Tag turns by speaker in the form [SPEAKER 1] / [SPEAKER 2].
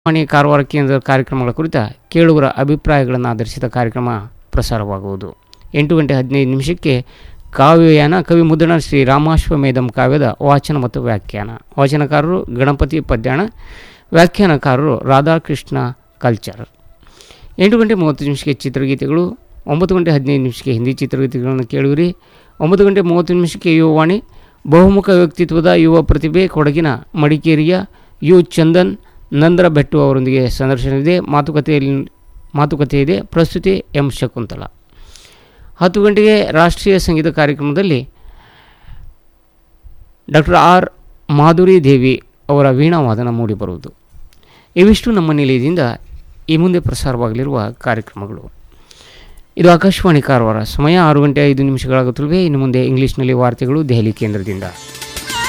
[SPEAKER 1] ವಾಣಿ ಕಾರವಾರ ಕೇಂದ್ರದ ಕಾರ್ಯಕ್ರಮಗಳ ಕುರಿತ ಕೇಳುಗರ ಅಭಿಪ್ರಾಯಗಳನ್ನು ಆಧರಿಸಿದ ಕಾರ್ಯಕ್ರಮ ಪ್ರಸಾರವಾಗುವುದು ಎಂಟು ಗಂಟೆ ಹದಿನೈದು ನಿಮಿಷಕ್ಕೆ ಕಾವ್ಯಯಾನ ಕವಿ ಮುದ್ರಣ ಶ್ರೀ ರಾಮಾಶ್ವಮೇಧಂ ಕಾವ್ಯದ ವಾಚನ ಮತ್ತು ವ್ಯಾಖ್ಯಾನ ವಾಚನಕಾರರು ಗಣಪತಿ ಪದ್ಯಾಣ ವ್ಯಾಖ್ಯಾನಕಾರರು ರಾಧಾಕೃಷ್ಣ ಕಲ್ಚರ್ ಎಂಟು ಗಂಟೆ ಮೂವತ್ತು ನಿಮಿಷಕ್ಕೆ ಚಿತ್ರಗೀತೆಗಳು ಒಂಬತ್ತು ಗಂಟೆ ಹದಿನೈದು ನಿಮಿಷಕ್ಕೆ ಹಿಂದಿ ಚಿತ್ರಗೀತೆಗಳನ್ನು ಕೇಳುವಿರಿ ಒಂಬತ್ತು ಗಂಟೆ ಮೂವತ್ತು ನಿಮಿಷಕ್ಕೆ ಯುವವಾಣಿ ಬಹುಮುಖ ವ್ಯಕ್ತಿತ್ವದ ಯುವ ಪ್ರತಿಭೆ ಕೊಡಗಿನ ಮಡಿಕೇರಿಯ ಯು ಚಂದನ್ ನಂದರ ಬೆಟ್ಟು ಅವರೊಂದಿಗೆ ಸಂದರ್ಶನವಿದೆ ಮಾತುಕತೆಯಲ್ಲಿ ಮಾತುಕತೆ ಇದೆ ಪ್ರಸ್ತುತಿ ಎಂ ಶಕುಂತಲ ಹತ್ತು ಗಂಟೆಗೆ ರಾಷ್ಟ್ರೀಯ ಸಂಗೀತ ಕಾರ್ಯಕ್ರಮದಲ್ಲಿ ಡಾಕ್ಟರ್ ಆರ್ ಮಾಧುರಿ ದೇವಿ ಅವರ ವೀಣಾವಾದನ ಮೂಡಿಬರುವುದು ಇವಿಷ್ಟು ನಮ್ಮ ನಿಲಯದಿಂದ ಈ ಮುಂದೆ ಪ್ರಸಾರವಾಗಲಿರುವ ಕಾರ್ಯಕ್ರಮಗಳು ಇದು ಆಕಾಶವಾಣಿ ಕಾರವಾರ ಸಮಯ ಆರು ಗಂಟೆ ಐದು ನಿಮಿಷಗಳಾಗುತ್ತಲಿವೆ ಇನ್ನು ಮುಂದೆ ಇಂಗ್ಲೀಷ್ನಲ್ಲಿ ವಾರ್ತೆಗಳು ದೆಹಲಿ ಕೇಂದ್ರದಿಂದ